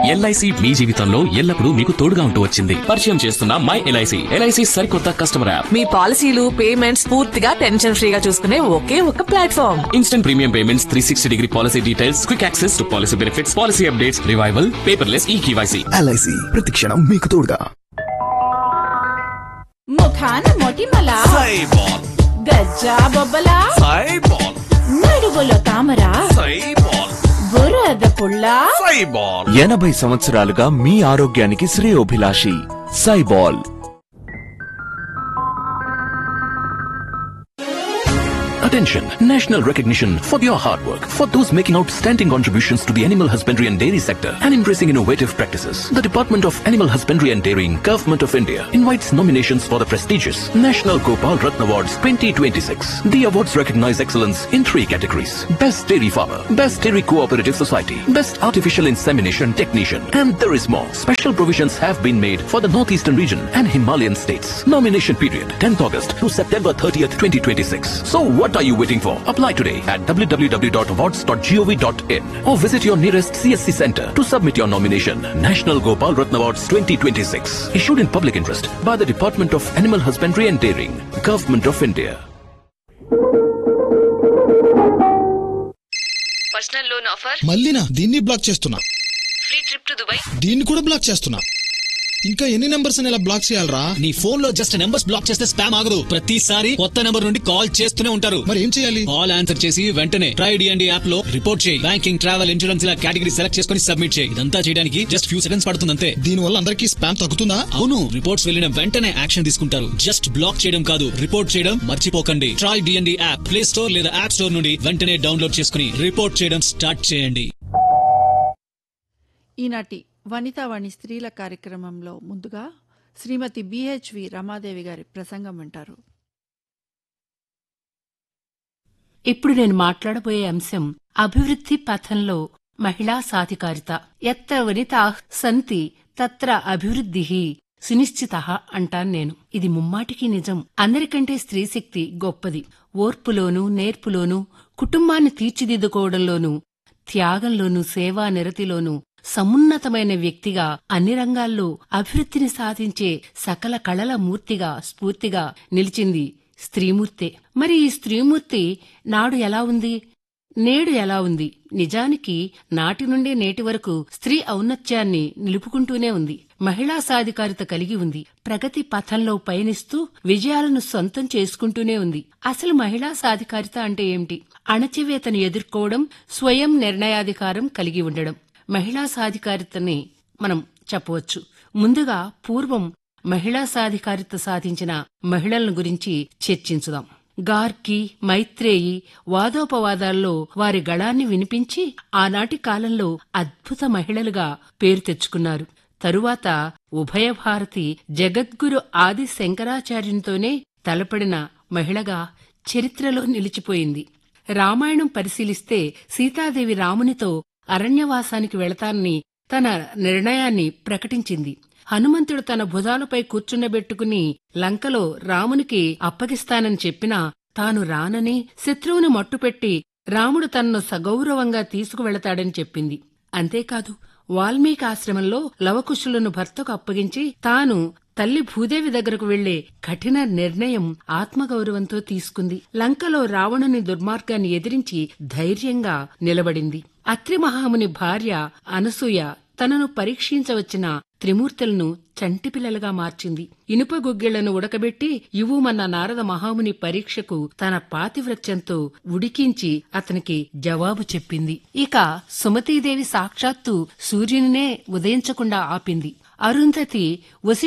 LIC మీ జీవితంలో ఎల్లప్పుడూ మీకు తోడుగా ఉంటూ వచ్చింది పరిచయం చేస్తున్న మై ఎల్ఐసి ఎల్ఐసి సరికొత్త కస్టమర్ యాప్ మీ పాలసీలు పేమెంట్స్ పూర్తిగా టెన్షన్ ఫ్రీగా చూసుకునే ఒకే ఒక platform instant premium payments three sixty degree policy details quick access to policy benefits policy updates revival paperless e KYC LIC ప్రతిక్షణం మీకు తోడుగా ముఖాన మొటిమల సైబాల్ గజ్జా బొబ్బల సైబాల్ నడుగులో తామర సైబాల్ బురద పుల్ల సైబాల్ ఎనభై సంవత్సరాలుగా మీ ఆరోగ్యానికి శ్రేయోభిలాషి సైబాల్ Attention! National recognition for your hard work. For those making outstanding contributions to the animal husbandry and dairy sector and embracing innovative practices. The Department of Animal Husbandry and Dairying, Government of India invites nominations for the prestigious National Gopal Ratna Awards 2026. The awards recognize excellence in three categories. Best Dairy Farmer, Best Dairy Cooperative Society, Best Artificial Insemination Technician, and there is more. Special provisions have been made for the Northeastern region and Himalayan states. Nomination period 10th August to September 30th, 2026. So what are you waiting for? Apply today at www.awards.gov.in or visit your nearest CSC center to submit your nomination. National Gopal Ratna Awards 2026. Issued in public interest by the Department of Animal Husbandry and Dairying, Government of India. Personal loan offer మళ్ళీనా దీన్ని block చేస్తున్నా free trip to Dubai దీన్ని కూడా black చేస్తున్నా ఇంకా ఎన్ని numbers ఇలా black చేయాలరా నీ ఫోన్ లో జస్ట్ నెంబర్స్ బ్లాక్ చేస్తే స్పామ్ ఆగదు ప్రతిసారి కొత్త నెంబర్ నుండి కాల్ చేస్తూనే ఉంటారు మరి ఏం చేయాలి కాల్ ఆన్సర్ చేసి వెంటనే ట్రై డిఎండి యాప్ లో రిపోర్ట్ చేయి బ్యాంకింగ్ ట్రావెల్ ఇన్సూరెన్స్ ఇలా కేటగిరీ సెలెక్ట్ చేసుకుని సబ్మిట్ చేయి ఇదంతా చేయడానికి జస్ట్ ఫ్యూ సెకండ్స్ పడుతుంది అంతే దీని వల్ల అందరికీ స్పామ్ తగ్గుతుందా అవును రిపోర్ట్స్ వెళ్ళిన వెంటనే యాక్షన్ తీసుకుంటారు జస్ట్ బ్లాక్ చేయడం కాదు రిపోర్ట్ చేయడం మర్చిపోకండి TRAI DND app Play Store లేదా యాప్ స్టోర్ నుండి వెంటనే డౌన్లోడ్ చేసుకుని రిపోర్ట్ చేయడం స్టార్ట్ చేయండి ఈనాటి వనితావాణి స్త్రీల కార్యక్రమంలో ముందుగా శ్రీమతి బిహెచ్వి రమాదేవి గారి ప్రసంగం వింటారు ఇప్పుడు నేను మాట్లాడబోయే అంశం అభివృద్ధి పథంలో మహిళా సాధికారిత ఎత్ర వనితా సంతి తత్ర అభివృద్ధి సునిశ్చిత అంటాను నేను ఇది ముమ్మాటికి నిజం అందరికంటే స్త్రీశక్తి గొప్పది ఓర్పులోనూ నేర్పులోనూ కుటుంబాన్ని తీర్చిదిద్దుకోవడంలోనూ త్యాగంలోనూ సేవా నిరతిలోనూ సమున్నతమైన వ్యక్తిగా అన్ని రంగాల్లో అభివృద్ధిని సాధించే సకల కళల మూర్తిగా స్ఫూర్తిగా నిలిచింది స్త్రీమూర్తే మరి ఈ స్త్రీమూర్తి నాడు ఎలా ఉంది నేడు ఎలా ఉంది నిజానికి నాటి నుండి నేటి వరకు స్త్రీ ఔన్నత్యాన్ని నిలుపుకుంటూనే ఉంది మహిళా సాధికారిత కలిగి ఉంది ప్రగతి పథంలో పయనిస్తూ విజయాలను సొంతం చేసుకుంటూనే ఉంది అసలు మహిళా సాధికారిత అంటే ఏమిటి అణచివేతను ఎదుర్కోవడం స్వయం నిర్ణయాధికారం కలిగి ఉండడం మహిళా సాధికారితని మనం చెప్పవచ్చు ముందుగా పూర్వం మహిళా సాధికారిత సాధించిన మహిళలను గురించి చర్చించుదాం గార్కి మైత్రేయి వాదోపవాదాల్లో వారి గళాన్ని వినిపించి ఆనాటి కాలంలో అద్భుత మహిళలుగా పేరు తెచ్చుకున్నారు తరువాత ఉభయ భారతి జగద్గురు ఆది శంకరాచార్యునితోనే తలపడిన మహిళగా చరిత్రలో నిలిచిపోయింది రామాయణం పరిశీలిస్తే సీతాదేవి రామునితో అరణ్యవాసానికి వెళతానని తన నిర్ణయాన్ని ప్రకటించింది హనుమంతుడు తన భుజాలపై కూర్చుండబెట్టుకుని లంకలో రామునికి అప్పగిస్తానని చెప్పినా తాను రానని శత్రువును మట్టుపెట్టి రాముడు తనను సగౌరవంగా తీసుకువెళతాడని చెప్పింది అంతేకాదు వాల్మీకి ఆశ్రమంలో లవకుశులను భర్తకు అప్పగించి తాను తల్లి భూదేవి దగ్గరకు వెళ్లే కఠిన నిర్ణయం ఆత్మగౌరవంతో తీసుకుంది లంకలో రావణుని దుర్మార్గాన్ని ఎదిరించి ధైర్యంగా నిలబడింది అత్రి మహాముని భార్య అనసూయ తనను పరీక్షించవచ్చిన త్రిమూర్తులను చంటిపిల్లలుగా మార్చింది ఇనుప గుగ్గిళ్లను ఉడకబెట్టి ఇవ్వుమన్న నారద మహాముని పరీక్షకు తన పాతివ్రత్యంతో ఉడికించి అతనికి జవాబు చెప్పింది ఇక సుమతీదేవి సాక్షాత్తు సూర్యునినే ఉదయించకుండా ఆపింది అరుంధతి వసి